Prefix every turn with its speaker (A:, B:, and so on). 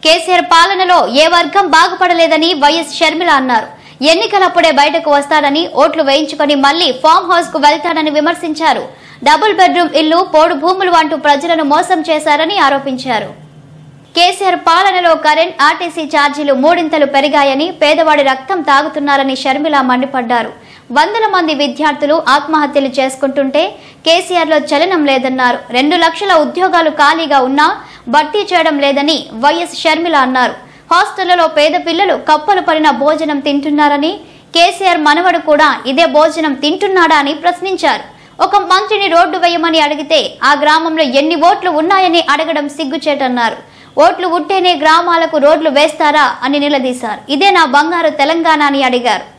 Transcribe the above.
A: కేసీఆర్ పాలనలో ఏ వర్గం బాగుపడలేదని వైఎస్ షర్మిల అన్నారు ఎన్నికలప్పుడే బయటకు వస్తాడని ఓట్లు వేయించుకొని మళ్లీ ఫామ్ హౌస్ కు వెళ్తాడని విమర్శించారు డబుల్ బెడ్రూమ్ ఇల్లు పోడు భూములు అంటూ ప్రజలను మోసం చేశారని ఆరోపించారు కేసీఆర్ పాలనలో కరెంట్ ఆర్టీసీ ఛార్జీలు మూడింతలు పెరిగాయని పేదవాడి రక్తం తాగుతున్నారని షర్మిల మండిపడ్డారు వందల మంది విద్యార్థులు ఆత్మహత్యలు చేసుకుంటుంటే కేసీఆర్ లో చలనం లేదన్నారు రెండు లక్షల ఉద్యోగాలు ఖాళీగా ఉన్నా భర్తీ చేయడం లేదని వైఎస్ షర్మిల అన్నారు హాస్టళ్లలో పేద పిల్లలు కప్పలు పడిన భోజనం తింటున్నారని కేసీఆర్ మనవడు కూడా ఇదే భోజనం తింటున్నాడా అని ప్రశ్నించారు ఒక మంత్రిని రోడ్డు వేయమని అడిగితే ఆ గ్రామంలో ఎన్ని ఓట్లు ఉన్నాయని అడగడం సిగ్గుచేటన్నారు ఓట్లు ఉంటేనే గ్రామాలకు రోడ్లు వేస్తారా అని నిలదీశారు ఇదే నా బంగారు తెలంగాణ అని అడిగారు